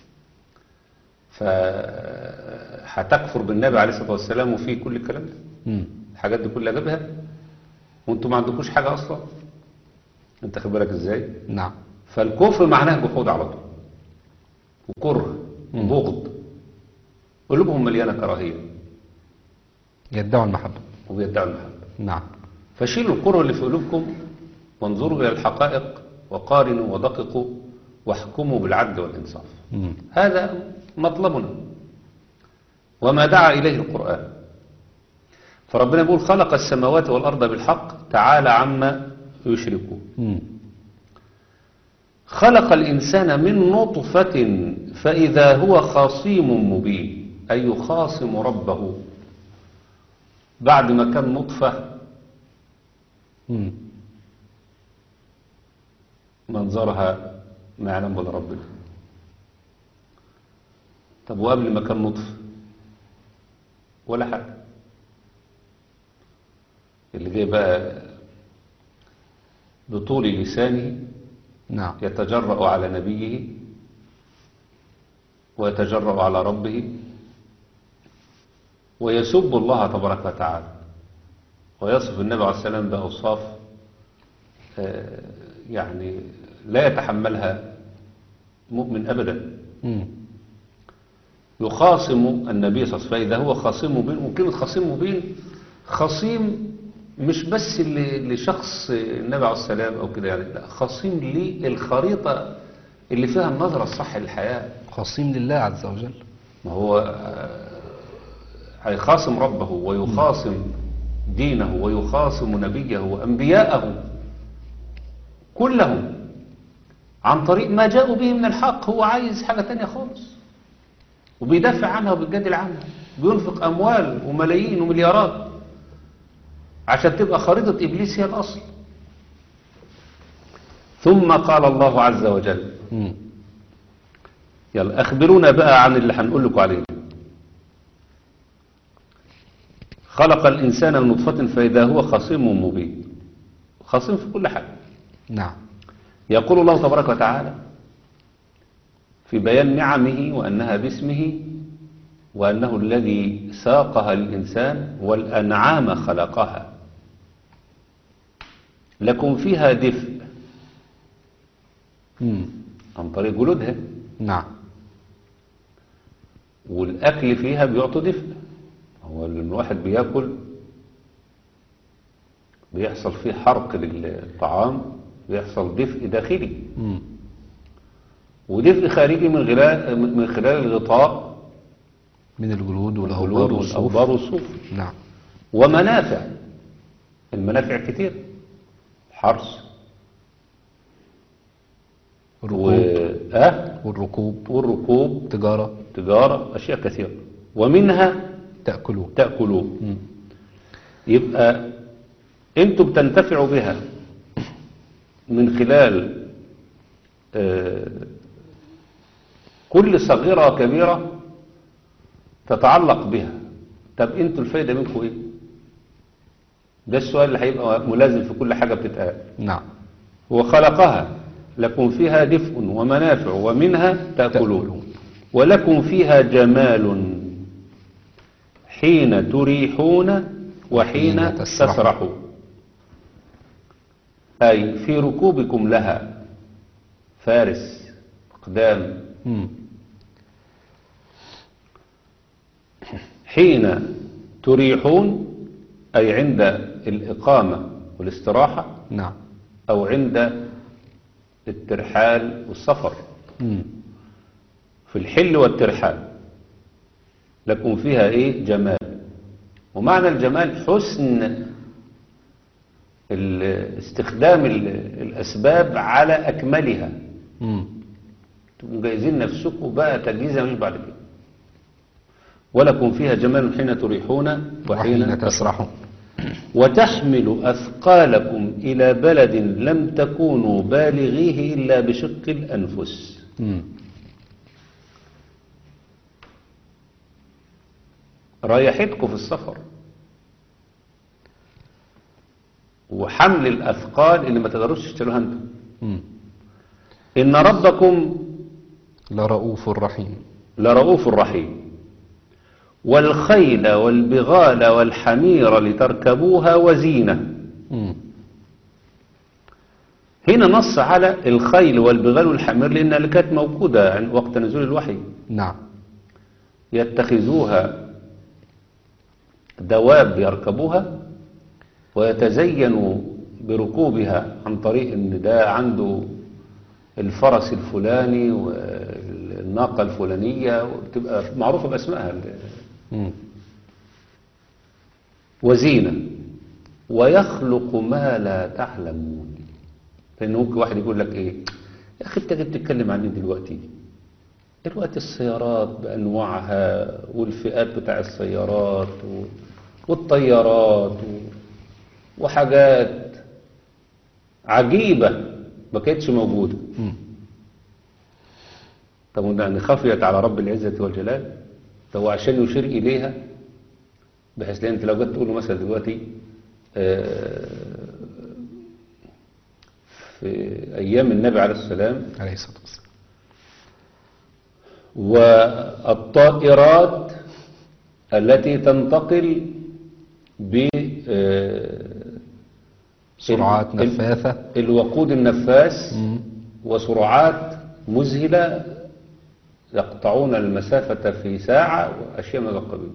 فهتكفر بالنبي عليه الصلاة والسلام وفيه كل الكلام ده امم الحاجات دي كلها جابها وانتوا ما عندكوش حاجة أصلا انت خد بالك ازاي نعم فالكفر معناه جحود على طول وكره وبغض قلوبهم مليانة كراهية يدعوا المحبه وبيدعوا المحبة نعم فشيلوا الكره اللي في قلوبكم وانظروا إلى الحقائق وقارنوا ودققوا واحكموا بالعدل والإنصاف امم هذا مطلبنا وما دعا إليه القرآن فربنا يقول خلق السماوات والأرض بالحق تعالى عما يشركون امم خلق الإنسان من نطفة فإذا هو خصيم مبين أي يخاصم ربه بعد ما كان نطفة امم منظرها ما يعلم ولا ربنا طب وقبل ما كان نطفة ولا حاجة اللي جاي بقى بطول لسانه نعم يتجرأ على نبيه ويتجرأ على ربه ويسب الله تبارك وتعالى ويصف النبي عليه السلام بأوصاف آه، يعني لا يتحملها مؤمن أبدا امم يخاصم النبي صلى الله عليه وسلم فإذا هو خصيم مبين وكلمة خصيم مبين خصيم مش بس ل- لشخص النبي عليه السلام أو كده يعني لا خصيم للخريطة اللي فيها النظرة الصح للحياة خصيم لله عز وجل ما هو آه، هيخاصم ربه ويخاصم دينه ويخاصم نبيه وأنبياءه كلهم عن طريق ما جاءوا به من الحق هو عايز حاجة تانية خالص وبيدافع عنها وبيجادل عنها بينفق أموال وملايين ومليارات عشان تبقى خريطة إبليس هي الأصل ثم قال الله عز وجل امم يلا أخبرونا بقى عن اللي هنقول لكم عليه خلق الإنسان من نطفة فإذا هو خصيم مبين خصيم في كل حاجة نعم يقول الله تبارك وتعالى في بيان نعمه وأنها باسمه وأنه الذي ساقها للإنسان والأنعام خلقها لكم فيها دفء امم عن طريق جلودها نعم والأكل فيها بيعطي دفء هو لما الواحد بياكل بيحصل فيه حرق للطعام بيحصل دفء داخلي امم ودفء خارجي من خلال من خلال الغطاء من الجلود الجلود والأوبار والصوف والأوبار والصوف نعم ومنافع المنافع كتير حرث و... الركوب أه؟ والركوب والركوب تجارة تجارة أشياء كثيرة ومنها تأكلون تأكلون مم. يبقى انتوا بتنتفعوا بها من خلال آه، كل صغيرة وكبيرة تتعلق بها طب انتوا الفايدة منكم ايه ده السؤال اللي هيبقى ملازم في كل حاجة بتتقال نعم هو خلقها لكم فيها دفء ومنافع ومنها تأكلون ولكم فيها جمال حين تريحون وحين وحين تسرحون. تسرحون أي في ركوبكم لها فارس أقدام مم. حين تريحون أي عند الإقامة والاستراحة نعم أو عند الترحال والسفر مم. في الحل والترحال لكم فيها ايه جمال ومعنى الجمال حسن ال- استخدام ال- الاسباب على اكملها مم. تبقوا جايزين نفسكم بقى تجهيزها مش بعد كده ولكم فيها جمال حين تريحون وحين وحين تسرحون وتحمل أثقالكم إلى بلد لم تكونوا بالغيه إلا بشق الأنفس مم. ريحتكم في السفر وحمل الأثقال اللي ما تقدروش تشتروها انتم مم. إن ربكم لرؤوف رحيم لرؤوف رحيم والخيل والبغال والحمير لتركبوها وزينة مم. هنا نص على الخيل والبغال والحمير لأنها اللي كانت موجودة عند وقت نزول الوحي نعم يتخذوها دواب يركبوها ويتزينوا بركوبها عن طريق ان ده عنده الفرس الفلاني والناقة الفلانية وتبقى معروفة بأسمائها مم. وزينة ويخلق ما لا تعلمون لأن ممكن واحد يقول لك إيه يا أخي أنت جاي بتتكلم عن إيه دلوقتي دلوقتي السيارات بأنواعها والفئات بتاع السيارات و... والطيارات و... وحاجات عجيبة ما كانتش موجودة مم. طب وده يعني خفيت على رب العزة والجلال فهو عشان يشير إليها بحيث لأن أنت لو جيت تقول له مثلا دلوقتي آه، في أيام النبي عليه السلام عليه الصلاة والسلام والطائرات التي تنتقل ب آه، سرعات ال- نفاثة الوقود النفاس مم. وسرعات مذهلة يقطعون المسافة في ساعة وأشياء من هذا القبيل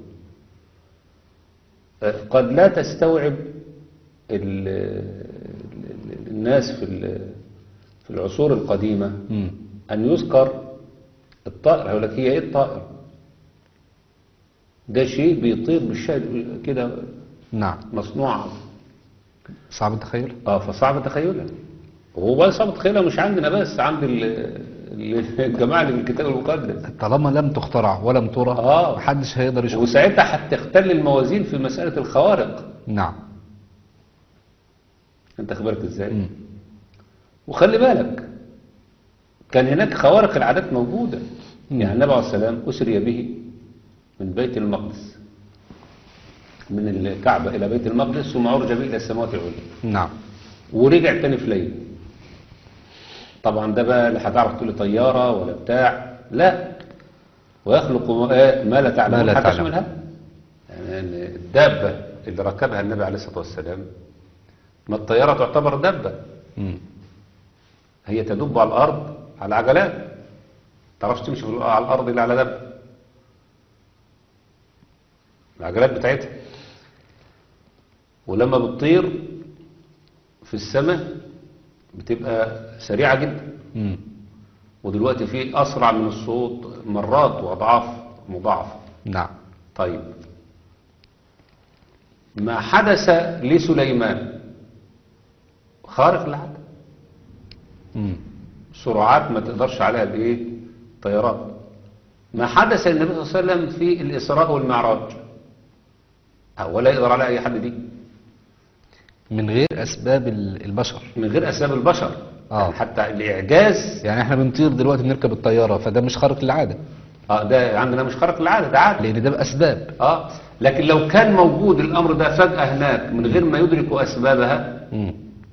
آه، قد لا تستوعب ال- ال- الناس في ال- في العصور القديمة مم. أن يذكر الطائر يقول لك هي إيه الطائر ده شيء بيطير بالشيء كده نعم مصنوع صعب التخيل اه فصعب تخيلها وهو بقى صعب تخيلها مش عندنا بس عند ال- ال- الجماعة اللي في الكتاب المقدس طالما لم تخترع ولم ترى آه. محدش هيقدر يشوف وساعتها هتختل الموازين في مسألة الخوارق نعم انت خبرت ازاي مم. وخلي بالك كان هناك خوارق العادات موجودة مم. يعني النبي عليه السلام أسري به من بيت المقدس من الكعبة إلى بيت المقدس ثم عرج به إلى السماوات العليا نعم ورجع تاني في ليل طبعا ده بقى لا هتعرف تقول لي طيارة ولا بتاع لا ويخلق ما آه، ما لا تعلمون ما لا حتى تعلم. منها يعني الدابة اللي ركبها النبي عليه الصلاة والسلام ما الطيارة تعتبر دابة مم. هي تدب على الأرض على عجلات تعرفش تمشي في- على الأرض إلا على دابة العجلات بتاعتها ولما بتطير في السماء بتبقى سريعة جدا مم. ودلوقتي في أسرع من الصوت مرات وأضعاف مضاعفة نعم طيب ما حدث لسليمان خارق العادة مم. سرعات ما تقدرش عليها بايه طيران ما حدث للنبي صلى الله عليه وسلم في الإسراء والمعراج ولا يقدر على أي حد دي من غير أسباب ال- البشر من غير أسباب البشر آه. يعني حتى الإعجاز يعني احنا بنطير دلوقتي بنركب الطيارة فده مش خارق للعادة آه ده عندنا مش خارق العادة ده عادي لأن ده بأسباب اه لكن لو كان موجود الامر ده فجأة هناك من غير ما يدركوا اسبابها مم.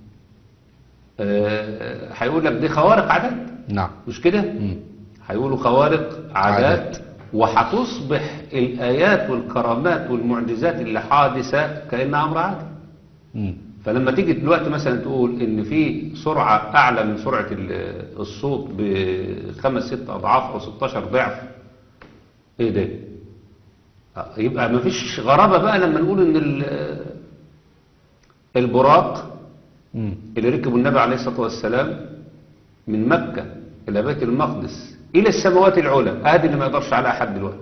آه، هيقول لك دي خوارق عادات نعم مش كده مم. هيقولوا خوارق عادات عادات. وهتصبح الايات والكرامات والمعجزات اللي حادثة كأنها امر عادي مم. فلما تيجي دلوقتي مثلا تقول ان في سرعة اعلى من سرعة ال- الصوت بخمس ست اضعاف او 16 ضعف ايه ده آه، يبقى مفيش غرابة بقى لما نقول ان ال- البراق مم. اللي ركبوا النبي عليه الصلاة والسلام من مكة إلى بيت المقدس إلى السماوات العلى هذه اللي ما يقدرش عليها أحد دلوقتي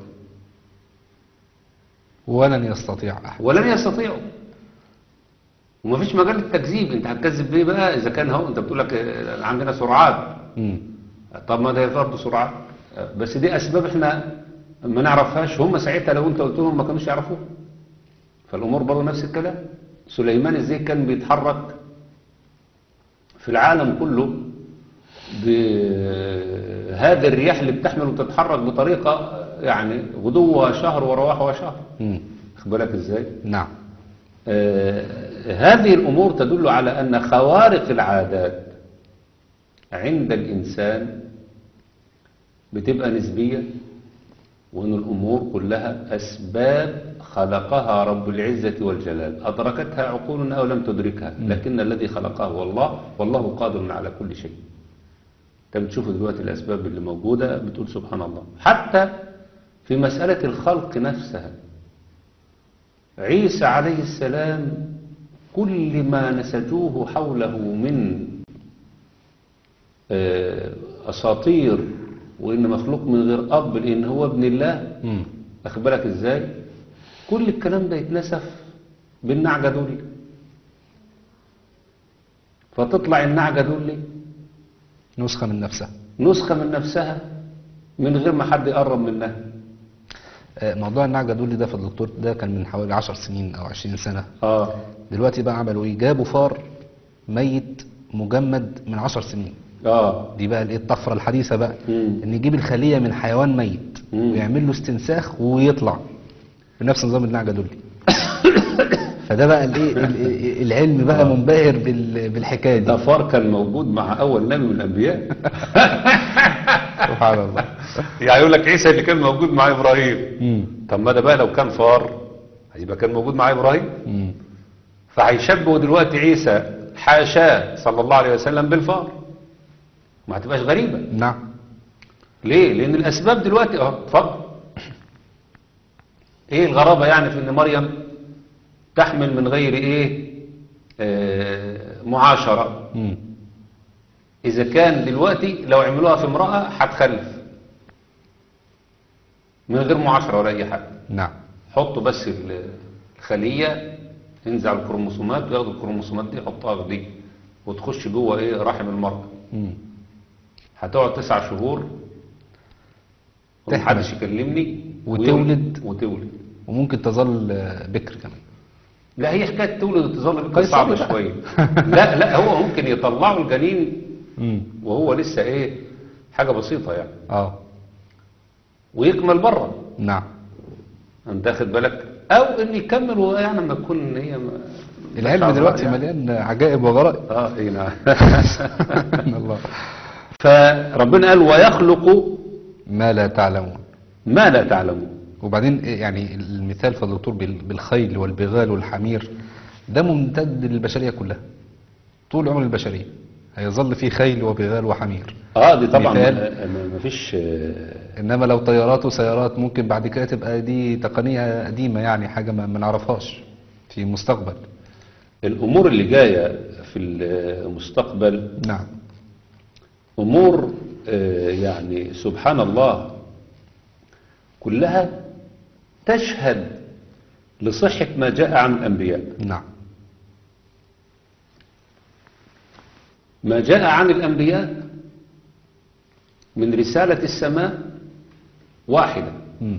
ولن يستطيع أحد ولن يستطيعوا ومفيش مجال للتكذيب انت هتكذب بيه بقى اذا كان هو انت بتقول لك آه، عندنا سرعات مم. طب ما ده برضه سرعات آه، بس دي اسباب احنا ما نعرفهاش هم ساعتها لو انت قلت لهم ما كانوش يعرفوها فالامور برضه نفس الكلام سليمان ازاي كان بيتحرك في العالم كله بهذه الرياح اللي بتحمل وتتحرك بطريقه يعني غدوها شهر ورواحها شهر مم. خد بالك ازاي نعم آه، هذه الأمور تدل على أن خوارق العادات عند الإنسان بتبقى نسبية وأن الأمور كلها أسباب خلقها رب العزة والجلال أدركتها عقولنا أو لم تدركها لكن الذي خلقها هو الله والله قادر على كل شيء انت بتشوف دلوقتي الأسباب اللي موجودة بتقول سبحان الله حتى في مسألة الخلق نفسها عيسى عليه السلام كل ما نسجوه حوله من آه، أساطير وإن مخلوق من غير أب لأن هو ابن الله مم. أخد بالك إزاي كل الكلام ده يتنسف بالنعجة دول فتطلع النعجة دول نسخة من نفسها نسخة من نفسها من غير ما حد يقرب منها آه، موضوع النعجة دول ده في الدكتور ده كان من حوالي 10 سنين أو 20 سنة آه دلوقتي بقى عملوا إيه جابوا فار ميت مجمد من 10 سنين آه دي بقى الايه الطفرة الحديثة بقى مم. ان يجيب الخلية من حيوان ميت مم. ويعمل له استنساخ ويطلع بنفس نظام النعجة دول فده بقى الايه ال- العلم بقى منبهر بال- بالحكاية ده دي فار كان موجود مع أول نبي من الأنبياء سبحان الله يعني يقول لك عيسى اللي كان موجود مع إبراهيم مم. طب ما ده بقى لو كان فار هيبقى كان موجود مع إبراهيم مم. فهيشبهوا دلوقتي عيسى حاشاه صلى الله عليه وسلم بالفار ما هتبقاش غريبة نعم ليه؟ لأن الأسباب دلوقتي اه اتفضل إيه الغرابة يعني في إن مريم تحمل من غير إيه آه معاشرة مم. إذا كان دلوقتي لو عملوها في امرأة هتخلف من غير معاشرة ولا أي حاجة نعم حطوا بس ال- الخلية ينزع الكروموسومات وياخدوا الكروموسومات دي يحطها في دي وتخش جوه ايه رحم المرأة مم. هتقعد تسع شهور ومحدش يكلمني وتولد. وتولد وممكن تظل آه، بكر كمان لا هي حكاية تولد وتظل بكرة قيصري صعبة بقى. شوية لا لا هو ممكن يطلعوا الجنين مم. وهو لسه ايه حاجة بسيطة يعني اه ويكمل بره نعم انت واخد بالك او ان يكمل وهو يعني لما تكون هي ما- العلم مش دلوقتي يعني. مليان عجائب وغرائب اه اي نعم سبحان الله فربنا قال ويخلق ما لا تعلمون ما لا تعلمون وبعدين إيه يعني المثال في الدكتور بال- بالخيل والبغال والحمير ده ممتد للبشرية كلها طول عمر البشرية هيظل فيه خيل وبغال وحمير اه دي طبعا مثال. ما- ما ما فيش آه، انما لو طيارات وسيارات ممكن بعد كده تبقى دي تقنية قديمة يعني حاجة ما ما نعرفهاش في المستقبل الامور اللي جايه في المستقبل نعم امور آه، يعني سبحان الله كلها تشهد لصحة ما جاء عن الأنبياء نعم ما جاء عن الأنبياء من رسالة السماء واحدة مم.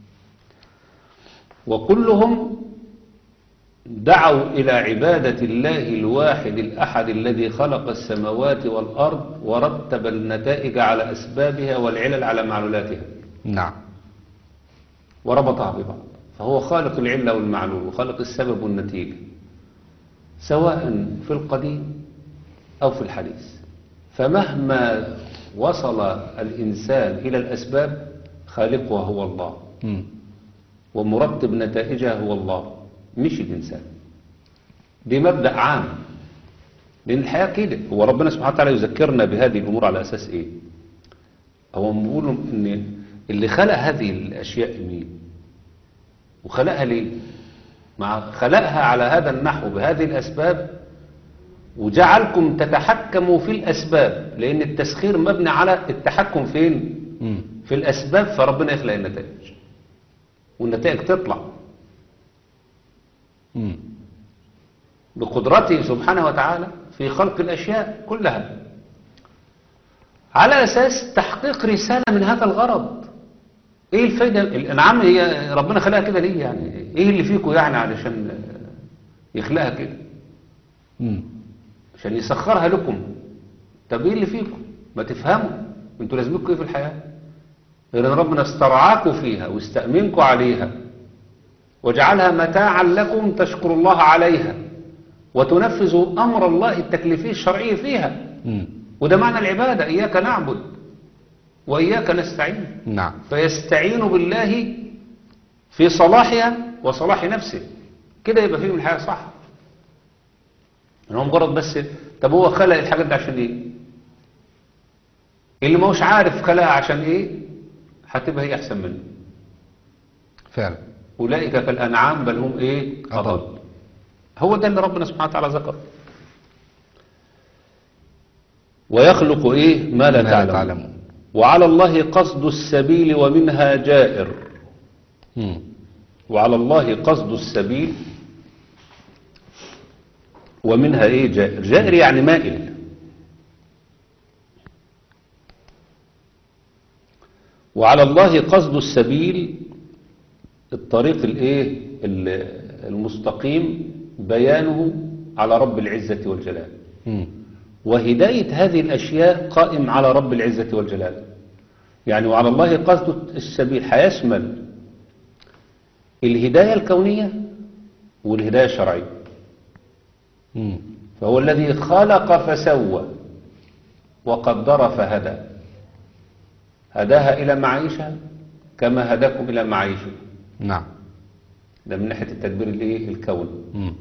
وكلهم دعوا إلى عبادة الله الواحد الأحد الذي خلق السماوات والأرض ورتب النتائج على أسبابها والعلل على معلولاتها نعم وربطها ببعض فهو خالق العلة والمعلول وخالق السبب والنتيجة سواء في القديم أو في الحديث فمهما وصل الإنسان إلى الأسباب خالقها هو الله مم. ومرتب نتائجها هو الله مش الإنسان دي مبدأ عام لأن الحياة كده هو ربنا سبحانه وتعالى يذكرنا بهذه الأمور على أساس إيه هو بيقول إن اللي خلق هذه الأشياء مين وخلقها ليه مع خلقها على هذا النحو بهذه الأسباب وجعلكم تتحكموا في الأسباب لأن التسخير مبني على التحكم فين مم. في الأسباب فربنا يخلق النتائج والنتائج تطلع مم. بقدرته سبحانه وتعالى في خلق الأشياء كلها على أساس تحقيق رسالة من هذا الغرض إيه الفايدة الأنعام هي ربنا خلقها كده ليه يعني إيه اللي فيكم يعني علشان يخلقها كده مم. عشان يسخرها لكم طب إيه اللي فيكم ما تفهموا انتوا لازمكم إيه في الحياة غير ان ربنا استرعاكم فيها واستأمنكم عليها وجعلها متاعا لكم تشكروا الله عليها وتنفذوا أمر الله التكليفي الشرعي فيها مم. وده معنى العبادة إياك نعبد وإياك نستعين نعم فيستعين بالله في صلاحها وصلاح نفسه كده يبقى فيه من الحياة صح إن هو مجرد بس طب هو خلق الحاجات دي عشان ايه اللي ما هوش عارف خلقها عشان ايه هتبقى هي احسن منه فعلا اولئك كالانعام بل هم ايه أضل. اضل هو ده اللي ربنا سبحانه وتعالى ذكر ويخلق ايه ما لا ما لا تعلمون تعلمون. وعلى الله قصد السبيل ومنها جائر مم. وعلى الله قصد السبيل ومنها ايه جائر جائر يعني مائل وعلى الله قصد السبيل الطريق الايه ال- المستقيم بيانه على رب العزة والجلال مم. وهداية هذه الأشياء قائم على رب العزة والجلال يعني وعلى الله قصد السبيل هيشمل الهداية الكونية والهداية الشرعية مم. فهو الذي خلق فسوى وقدر فهدى هداها إلى معيشها كما هداكم إلى معيشكم نعم ده من ناحية التدبير الايه الكوني مم.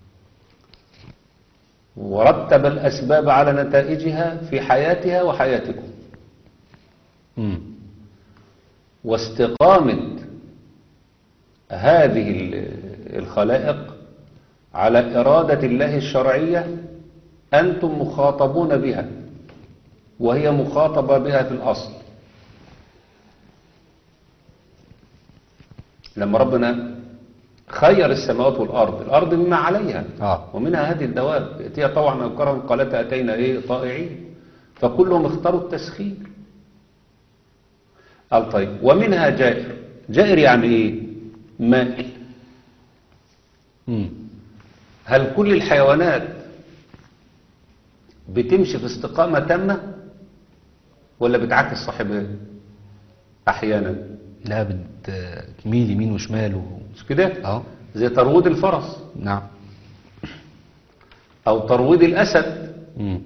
ورتب الأسباب على نتائجها في حياتها وحياتكم مم. واستقامة هذه ال- الخلائق على إرادة الله الشرعية أنتم مخاطبون بها وهي مخاطبة بها في الأصل لما ربنا خير السماوات والأرض الأرض مما عليها آه. ومنها هذه الدواب يأتيها طوعا أو كرها قالت أتينا إيه طائعين فكلهم اختاروا التسخير قال طيب ومنها جائر جائر يعني ايه مائل مم. هل كل الحيوانات بتمشي في استقامة تامة ولا بتعكس صاحبها احيانا لا بتميل يمين وشمال و... مش كده اه زي ترويض الفرس نعم او ترويض الاسد مم.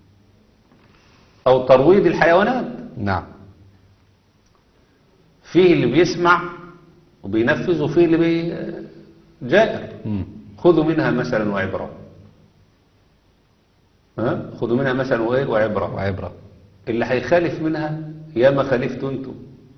او ترويض الحيوانات نعم فيه اللي بيسمع وبينفذ وفيه اللي بي جائر مم. خذوا منها مثلا وعبرة ها خذوا منها مثلا وإيه؟ وعبرة وعبرة اللي هيخالف منها يا ما خالفتوا انتم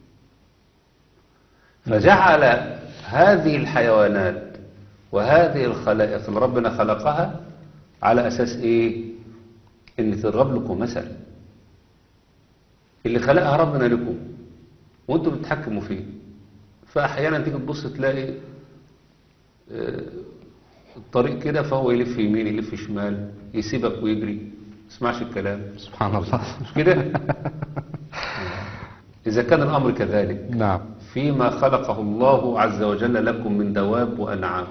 فجعل هذه الحيوانات وهذه الخلائق اللي ربنا خلقها على أساس إيه إن تضرب لكم مثل اللي خلقها ربنا لكم وانتم بتتحكموا فيه فأحيانا تيجي تبص تلاقي آه، الطريق كده فهو يلف يمين يلف شمال يسيبك ويجري ما يسمعش الكلام سبحان الله مش كده إذا كان الأمر كذلك نعم فيما خلقه الله عز وجل لكم من دواب وأنعام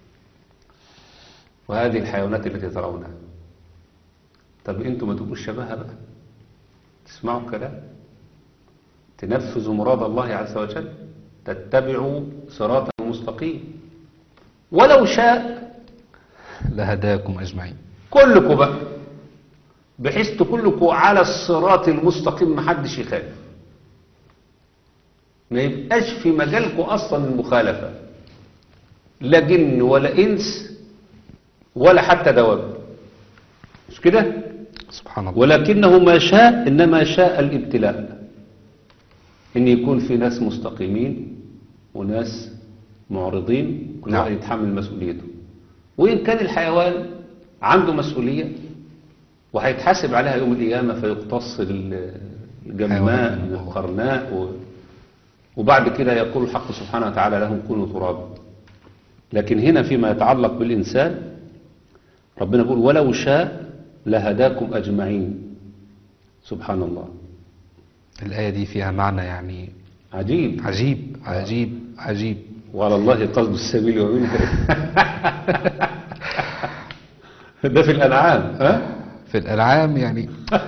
وهذه الحيوانات التي ترونها طب انتم ما تبقوش شبهها بقى تسمعوا الكلام تنفذوا مراد الله عز وجل تتبعوا صراطا مستقيم ولو شاء لهداكم أجمعين كلكم بقى بحيث كلكم على الصراط المستقيم محدش يخالف ما يبقاش في مجالكم اصلا المخالفه لا جن ولا انس ولا حتى دواب مش كده سبحان الله ولكنه ما شاء انما شاء الابتلاء ان يكون في ناس مستقيمين وناس معرضين كل نعم. واحد يتحمل مسؤوليته وان كان الحيوان عنده مسؤوليه وهيتحاسب عليها يوم القيامه فيقتص ال- الجماء حيوان. من القرناء و... وبعد كده يقول الحق سبحانه وتعالى لهم كونوا ترابا لكن هنا فيما يتعلق بالإنسان ربنا يقول ولو شاء لهداكم أجمعين سبحان الله الآية دي فيها معنى يعني عجيب عجيب عجيب عجيب وعلى الله قصد السبيل ومنه ده في الأنعام ها؟ في الأنعام يعني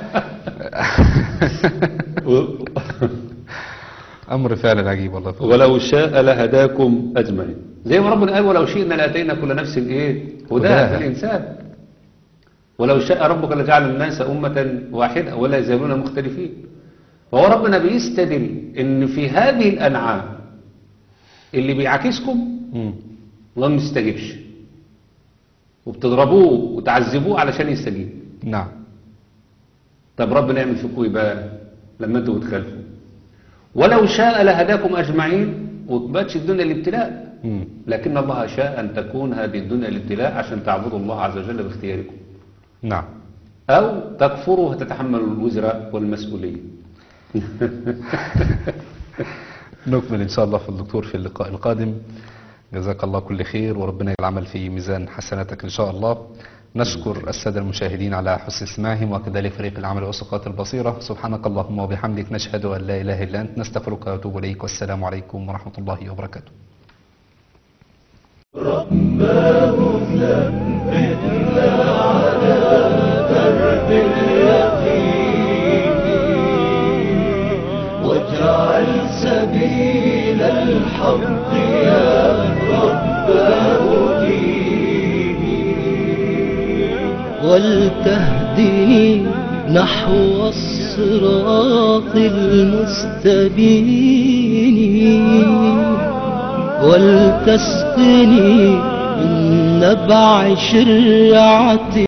و- أمر فعلا عجيب والله ولو شاء لهداكم أجمعين زي ما ربنا قال ولو شئنا لأتينا كل نفس إيه هداها هداها. في الإنسان ولو شاء ربك لجعل الناس أمة واحدة ولا يزالون مختلفين فهو ربنا بيستدل إن في هذه الأنعام اللي بيعاكسكم مم. ما بيستجيبش وبتضربوه وتعذبوه علشان يستجيب نعم طب ربنا يعمل فيكم ايه بقى لما انتوا بتخالفوا ولو شاء لهداكم اجمعين وتباتش الدنيا الابتلاء مم. لكن الله شاء ان تكون هذه الدنيا الابتلاء عشان تعبدوا الله عز وجل باختياركم نعم او تكفروا وتتحملوا الوزر والمسؤوليه نكمل إن شاء الله في الدكتور في اللقاء القادم جزاك الله كل خير وربنا يجعل العمل في ميزان حسناتك إن شاء الله نشكر السادة المشاهدين على حسن استماعهم وكذلك فريق العمل وسقات البصيرة سبحانك اللهم وبحمدك نشهد أن لا إله إلا أنت نستغفرك ونتوب إليك والسلام عليكم ورحمة الله وبركاته واجعل سبيل الحق يا رب هديني ولتهدني نحو الصراط المستبين ولتسقني من نبع شرعتي